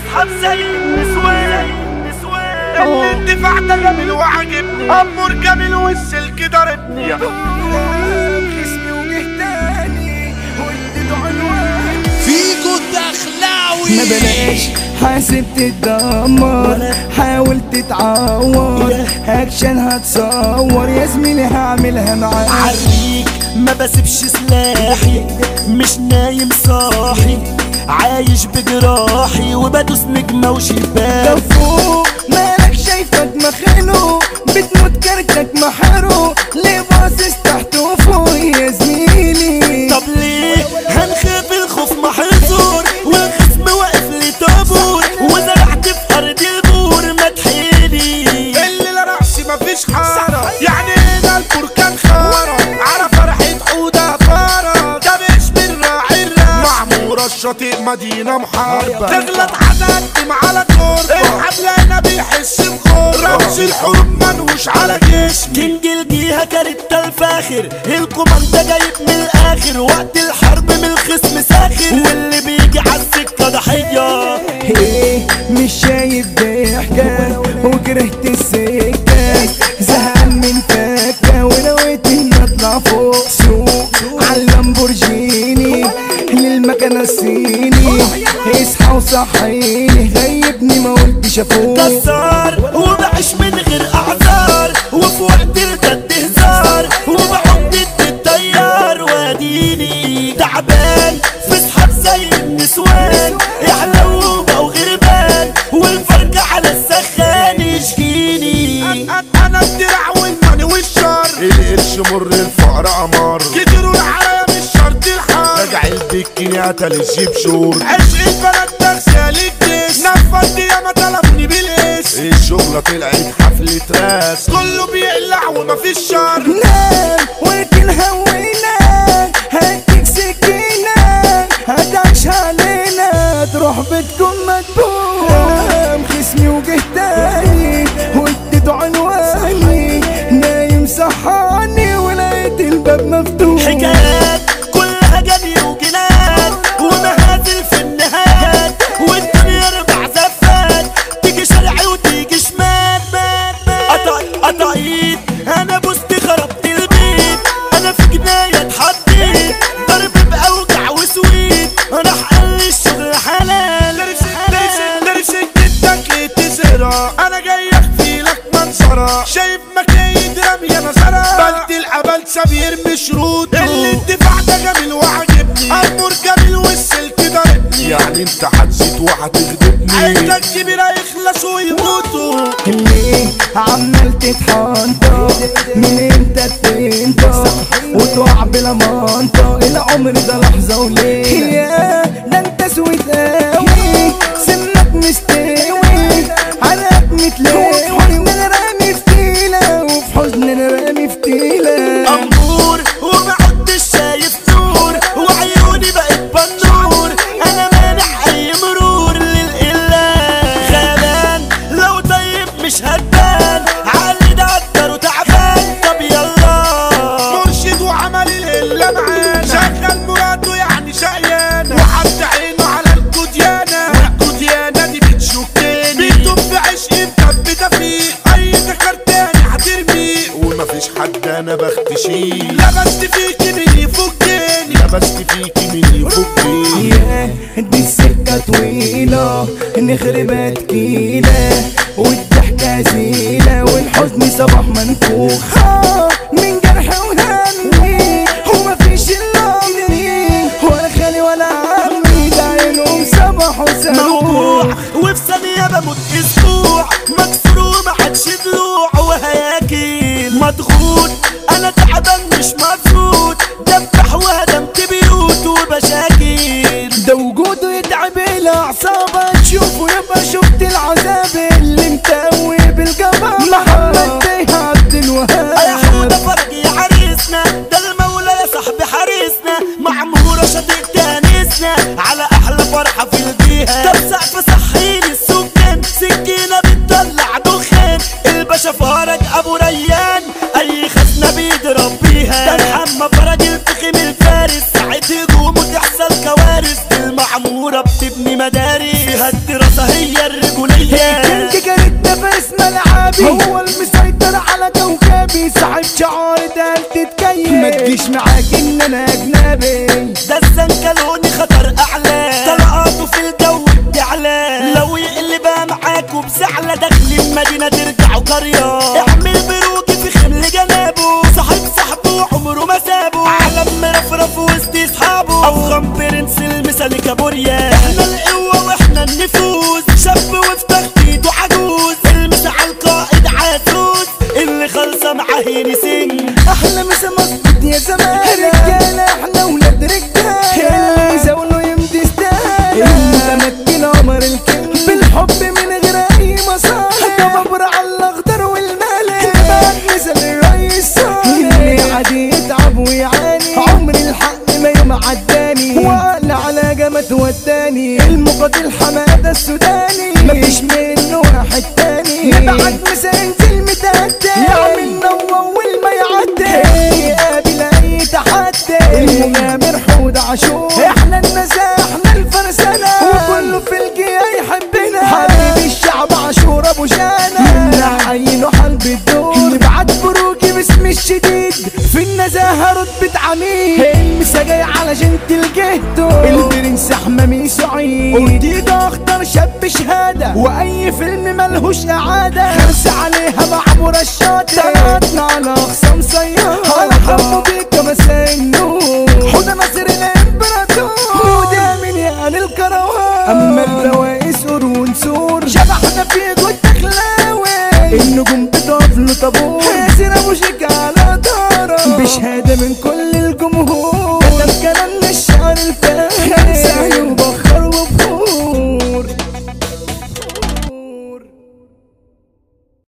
اسحب زي النسوان الدفاع ده جميل وعاجبني امور جميل والسلك ضربني خصمي وجه تاني واديته عنوان فيكو الدخلاوي ما بلاش حاسب تتدمر حاول تتعور اكشن هتصور يا زميلي هعملها معاك عريك ما بسيبش سلاحي مش نايم صاحي عايش بجراحي وبدوس نجمة وشباك لو فوق مالك شايفك مخانه بتموت كارتك محاره ليه باصص تحت وفوق يا زميلي طب ليه هنخاف الخوف محظور والخصم واقف لي طابور وزرعت في ارض البور ما تحيلي اللي لا رأسي مفيش حارة يعني هنا البركان خارة على فرحة حودة فارة ده مش من راعي الراس معمورة الشاطئ مدينة محاربة تغلط هتقدم على كورة الحبل هنا بيحس بخور رمز الحروب منوش على جسمي كينج الجيهة كانت الفاخر الكوماندا جايب من الاخر وقت الحرب من الخصم ساخر واللي بيجي على السكة ضحية ايه مش شايف ضحكة وكرهت السكة زهقان من فكة ونويت اني اطلع فوق سوق على اللامبورجيني للمكنة الصيني اصحى وصحيني غيبني ما قلتش افوق كسار وبعيش من غير اعذار وفي وقت الجد هزار وبعد التيار واديني تعبان في سحاب زي النسوان يحلو بقوا غربان والفرق على السخان يشكيني انا الدرع والماني والشر القرش مر الفقر امر كتروا العرايا مش شرط الحر رجع البكيني قتل الجيب شور عشق البلد ده سالك ديس نفض يا ما طلبني بالاسم الشغلة طلعت حفلة راس كله بيقلع ومفيش شر نام ولكن هوينا هديك سكينة هتعيش علينا تروح بتكون مدبوح خصمي وجه تاني واديته عنواني نايم صحاني ولقيت الباب مفتوح حكايات كلها جري وجنان ومهازل في النهايات والدنيا اربع زفات تيجي شرعي وتيجي شمال قطع قطع ايد انا بوست خربت البيت انا في جناية اتحطيت ضرب باوجع وسويت راح قال لي الشغل حلال درس جدك ليه تزرع انا جاي اخفي لك منظرة شايف مكايد رمية نظرة بلد الابلسة بيرمي شروطه اللي الدفاع ده جميل وعجبني امور جميل والسلك ضربني يعني انت هتزيد وهتغضبني عيلتك كبيرة يخلصوا ويموتوا ليه عمال تتحنطر من امتى بتنطر وتقع بلا منطق العمر ده لحظة وليه يا ده انت سويت قوي سمك مستوي عليك متلاوي وفي حزن انا رامي فتيلة وفي حزن انا رامي فتيلة أمور ومعدش شايف نور وعيوني بقت بنور أنا مانع أي مرور للإله غلبان لو طيب مش هتبان علي ده قدر وتعبان طب يلا مرشد وعمل الهلة معانا شغل مراده يعني شقيانة وحط عينه على الكوديانة والكوديانة دي بتشكني بيدوب في عشقي مثبتة فيه أي ذكر تاني هترميه ومفيش حد أنا بختشيه لبست فيكي من يفكني لبست فيكي من يفكني ياه دي السكة طويلة نخربها تكيلة والضحكة زينة والحزن صباح منفوخ آه، من جرح وهمي ومفيش إلا أمي ولا خالي ولا عمي ده عينهم صباح موجوع وسموح وفي ثانية بموت أسبوع مكسور ومعادش ضلوع وهياكل مضغوط أنا تعبان مش مبسوط دبح وهدمت بيوت وبشاكل ده وجوده يتعب الأعصاب تشوفه يبقى شفت العذاب اللي متقوي بالجبار محمد بيه عبد يا الوهاب حودة فرج يا عريسنا ده المولى يا صاحبي حارسنا معمورة شاطئ تانسنا على أحلى فرحة في الجهة طب سقف صحيني السكان سكينة بتطلع دخان الباشا فرج أبو ريان أي خزنة بيضرب بيها ده محمد فرج الفخم الفارس ساعة هجومه تحصل كوارث المعمورة بتبني مدارس فيها الدراسة هي الرجولية كنت كانت نفس ملعبي هو المسيطر على كوكبي صاحب شعار ده تتكيف ما تجيش معاك ان انا اجنبي ده الزنكلوني خطر اعلى طلقاته في الجو بتعلى لو يقلبها معاكوا بزعلة داخل المدينة ترجعوا قرية اعمل بروكي في خمل جنابه صاحب صاحبه وعمره ما سابه علم مرفرف وسط اصحابه افخم برنس المثالي كابوريا احنا القوة واحنا النفوس شاب وفي تخطيطه عجوز المس على القائد عزوز اللي خالصة معاه ينسين احلى مسا مظبوط يا زمان رجاله احنا ولاد رجاله اللي يزاوله يمدي استاهل المتمكن عمر الكل بالحب من غير اي مصالح ده ببر على الاخضر والمالح بعد مثل الرئيس اللي عادي يتعب ويعاني عمري الحق ما يوم عداني وقال على جمد وداني المقاتل حماده السوداني مفيش منه واحد تاني نبعت مسا انزل متأتى يعمل نوى اول ما يعدي يقابل اي تحدي المغامر حود عاشور احنا النزاهة احنا الفرسانة وكله في الجيا يحبنا حبيب الشعب عاشور ابو جانا يمنع عينه حلب الدور نبعت بروكي باسم الشديد في النزاهة رتبة عميد المسا جاي على جنت الجهتو البرنس حمامي سعيد قلت اختار شاب شهادة واي فيلم ملهوش اعادة خرس عليها معمور الشاطئ طلعتنا على اقسام سيارة على حمو بيك مساء النور حوده ناصر الامبراطور وده من يعني الكروان اما البواب